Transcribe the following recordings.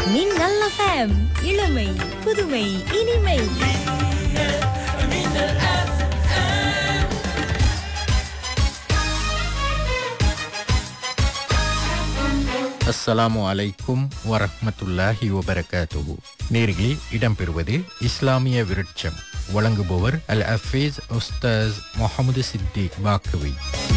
மின்னல் FM இளமை புதுமை இனிமை அஸ்ஸலாமு அலைக்கும் வரஹ்மத்துல்லாஹி வபரகாத்துஹு நேர்களே இடம்பெறுவது இஸ்லாமிய விருட்சம் வழங்குபவர் அல் அஃபீஸ் உஸ்தாஸ் முகமது சித்திக் பாக்கவி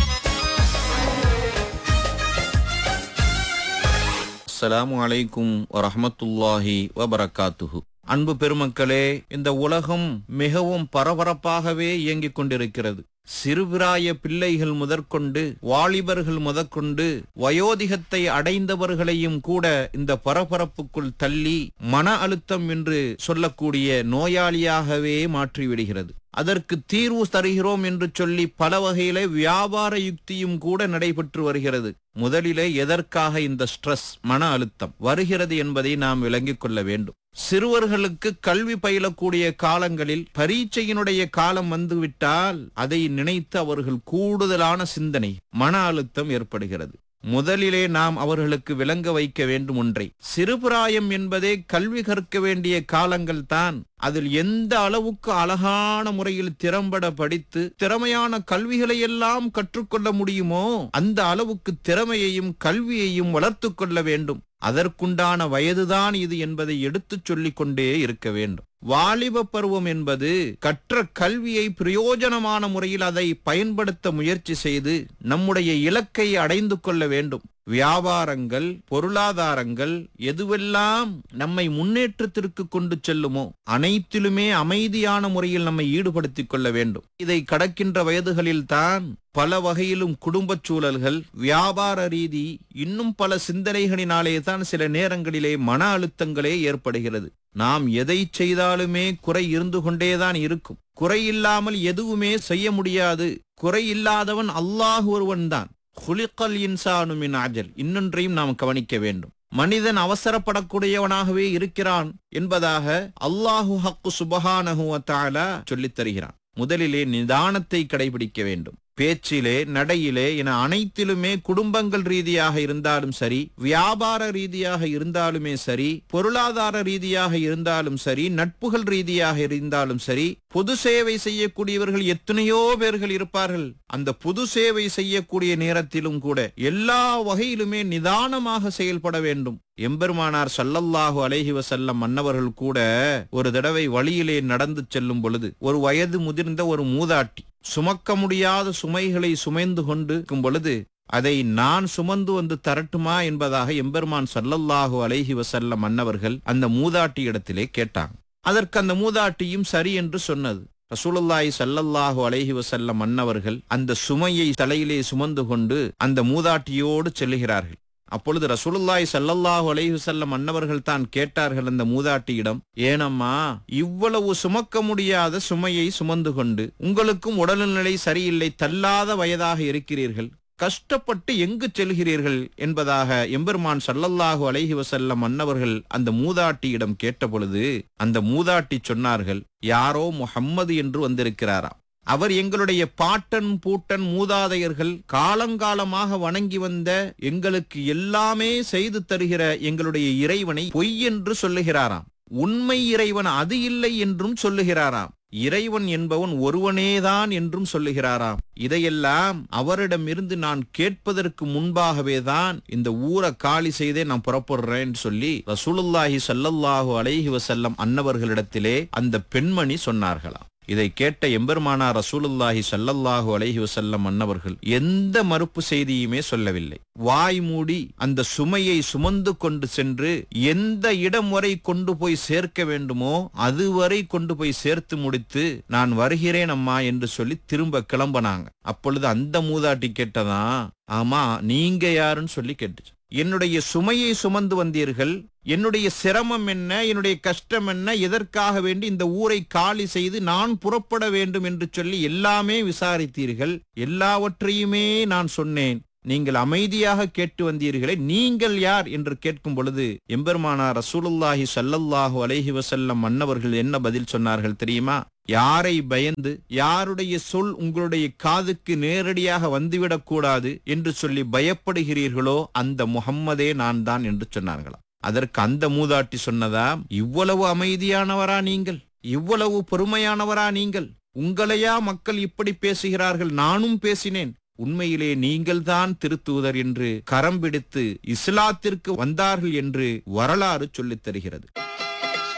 அஸ்ஸலாமு அலைக்கும் வரஹ்மத்துல்லாஹி வபரகாத்துஹு அன்பு பெருமக்களே இந்த உலகம் மிகவும் பரபரப்பாகவே இயங்கிக் கொண்டிருக்கிறது சிறுபிராய பிள்ளைகள் முதற்கொண்டு வாலிபர்கள் முதற்கொண்டு வயோதிகத்தை அடைந்தவர்களையும் கூட இந்த பரபரப்புக்குள் தள்ளி மன அழுத்தம் என்று சொல்லக்கூடிய நோயாளியாகவே மாற்றிவிடுகிறது அதற்கு தீர்வு தருகிறோம் என்று சொல்லி பல வகையில வியாபார யுக்தியும் கூட நடைபெற்று வருகிறது முதலிலே எதற்காக இந்த ஸ்ட்ரெஸ் மன அழுத்தம் வருகிறது என்பதை நாம் விளங்கிக் கொள்ள வேண்டும் சிறுவர்களுக்கு கல்வி பயிலக்கூடிய காலங்களில் பரீட்சையினுடைய காலம் வந்துவிட்டால் அதை நினைத்து அவர்கள் கூடுதலான சிந்தனை மன அழுத்தம் ஏற்படுகிறது முதலிலே நாம் அவர்களுக்கு விளங்க வைக்க வேண்டும் ஒன்றை சிறுபிராயம் என்பதே கல்வி கற்க வேண்டிய காலங்கள் தான் அதில் எந்த அளவுக்கு அழகான முறையில் திறம்பட படித்து திறமையான கல்விகளை எல்லாம் கற்றுக்கொள்ள முடியுமோ அந்த அளவுக்கு திறமையையும் கல்வியையும் வளர்த்து கொள்ள வேண்டும் அதற்குண்டான வயதுதான் இது என்பதை எடுத்துச் சொல்லிக் கொண்டே இருக்க வேண்டும் வாலிப பருவம் என்பது கற்ற கல்வியை பிரயோஜனமான முறையில் அதை பயன்படுத்த முயற்சி செய்து நம்முடைய இலக்கை அடைந்து கொள்ள வேண்டும் வியாபாரங்கள் பொருளாதாரங்கள் எதுவெல்லாம் நம்மை முன்னேற்றத்திற்கு கொண்டு செல்லுமோ அனைத்திலுமே அமைதியான முறையில் நம்மை ஈடுபடுத்திக் கொள்ள வேண்டும் இதை கடக்கின்ற வயதுகளில் தான் பல வகையிலும் குடும்பச் சூழல்கள் வியாபார ரீதி இன்னும் பல சிந்தனைகளினாலே தான் சில நேரங்களிலே மன அழுத்தங்களே ஏற்படுகிறது நாம் எதை செய்தாலுமே குறை இருந்து கொண்டேதான் இருக்கும் குறை இல்லாமல் எதுவுமே செய்ய முடியாது குறை இல்லாதவன் அல்லாஹ் ஒருவன் தான் குலிக்கல் இன்சானு மின் அஜல் இன்னொன்றையும் நாம் கவனிக்க வேண்டும் மனிதன் அவசரப்படக்கூடியவனாகவே இருக்கிறான் என்பதாக அல்லாஹு ஹக்கு சுபஹானஹு வ தஆலா சொல்லித் தருகிறான் முதலிலே நிதானத்தை கடைபிடிக்க வேண்டும் பேச்சிலே நடையிலே என அனைத்திலுமே குடும்பங்கள் ரீதியாக இருந்தாலும் சரி வியாபார ரீதியாக இருந்தாலுமே சரி பொருளாதார ரீதியாக இருந்தாலும் சரி நட்புகள் ரீதியாக இருந்தாலும் சரி பொது சேவை செய்யக்கூடியவர்கள் எத்தனையோ பேர்கள் இருப்பார்கள் அந்த பொது சேவை செய்யக்கூடிய நேரத்திலும் கூட எல்லா வகையிலுமே நிதானமாக செயல்பட வேண்டும் எம்பெருமானார் சல்லல்லாஹு அலைஹி வசல்லம் மன்னவர்கள் கூட ஒரு தடவை வழியிலே நடந்து செல்லும் பொழுது ஒரு வயது முதிர்ந்த ஒரு மூதாட்டி சுமக்க முடியாத சுமைகளை சுமைந்து கொண்டு இருக்கும் பொழுது அதை நான் சுமந்து வந்து தரட்டுமா என்பதாக எம்பெருமான் சல்லல்லாஹு அலைஹி வசல்லம் மன்னவர்கள் அந்த மூதாட்டி இடத்திலே கேட்டாங்க அதற்கு அந்த மூதாட்டியும் சரி என்று சொன்னது ரசூலுல்லாஹி சல்லல்லாஹு அலைஹி வசல்லம் மன்னவர்கள் அந்த சுமையை தலையிலே சுமந்து கொண்டு அந்த மூதாட்டியோடு செல்லுகிறார்கள் அப்பொழுது ரசூலுல்லாஹி ஸல்லல்லாஹு அலைஹி வஸல்லம் அன்னவர்கள் தான் கேட்டார்கள் அந்த மூதாட்டியிடம் ஏனம்மா இவ்வளவு சுமக்க முடியாத சுமையை சுமந்து கொண்டு உங்களுக்கும் உடல்நிலை சரியில்லை தள்ளாத வயதாக இருக்கிறீர்கள் கஷ்டப்பட்டு எங்கு செல்கிறீர்கள் என்பதாக எம்பெருமான் சல்லல்லாஹு அலைஹி வஸல்லம் அன்னவர்கள் அந்த மூதாட்டியிடம் கேட்டபொழுது அந்த மூதாட்டி சொன்னார்கள் யாரோ முஹம்மது என்று வந்திருக்கிறாராம் அவர் எங்களுடைய பாட்டன் பூட்டன் மூதாதையர்கள் காலங்காலமாக வணங்கி வந்த எங்களுக்கு எல்லாமே செய்து தருகிற எங்களுடைய இறைவனை பொய் என்று சொல்லுகிறாராம் உண்மை இறைவன் அது இல்லை என்றும் சொல்லுகிறாராம் இறைவன் என்பவன் ஒருவனேதான் என்றும் சொல்லுகிறாராம் இதையெல்லாம் அவரிடமிருந்து நான் கேட்பதற்கு முன்பாகவே தான் இந்த ஊரை காலி செய்தே நான் புறப்படுறேன் சொல்லி ரசூலுல்லாஹி ஸல்லல்லாஹு அலைஹி வஸல்லம் அன்னவர்களிடத்திலே அந்த பெண்மணி சொன்னார்களாம் இதை கேட்ட எம்பெருமானா ரசூலுல்லாஹி ஸல்லல்லாஹு அலைஹி வஸல்லம் அன்னவர்கள் எந்த மறுப்பு செய்தியுமே சொல்லவில்லை வாய் மூடி அந்த சுமையை சுமந்து கொண்டு சென்று எந்த இடம் வரை கொண்டு போய் சேர்க்க வேண்டுமோ அதுவரை கொண்டு போய் சேர்த்து முடித்து நான் வருகிறேன் அம்மா என்று சொல்லி திரும்ப கிளம்பினாங்க அப்பொழுது அந்த மூதாட்டி கேட்டதா ஆமா நீங்க யாருன்னு சொல்லி கேட்டுச்சு என்னுடைய சுமையை சுமந்து வந்தீர்கள் என்னுடைய சிரமம் என்ன என்னுடைய கஷ்டம் என்ன எதற்காக வேண்டி இந்த ஊரை காலி செய்து நான் புறப்பட வேண்டும் என்று சொல்லி எல்லாமே விசாரித்தீர்கள் எல்லாவற்றையுமே நான் சொன்னேன் நீங்கள் அமைதியாக கேட்டு வந்தீர்களே நீங்கள் யார் என்று கேட்கும் பொழுது எம்பெருமானார் ரசூலுல்லாஹி ஸல்லல்லாஹு அலைஹி வஸல்லம் மன்னவர்கள் என்ன பதில் சொன்னார்கள் தெரியுமா யாரை பயந்து யாருடைய சொல் உங்களுடைய காதுக்கு நேரடியாக வந்துவிடக் கூடாது என்று சொல்லி பயப்படுகிறீர்களோ அந்த முகம்மதே நான் தான் என்று சொன்னார்களாம் அதற்கு அந்த மூதாட்டி சொன்னதா இவ்வளவு அமைதியானவரா நீங்கள் இவ்வளவு பொறுமையானவரா நீங்கள் உங்களையா மக்கள் இப்படி பேசுகிறார்கள் நானும் பேசினேன் உண்மையிலே நீங்கள்தான் திருத்துவதர் என்று கரம் பிடித்து இஸ்லாத்திற்கு வந்தார்கள் என்று வரலாறு சொல்லித் தருகிறது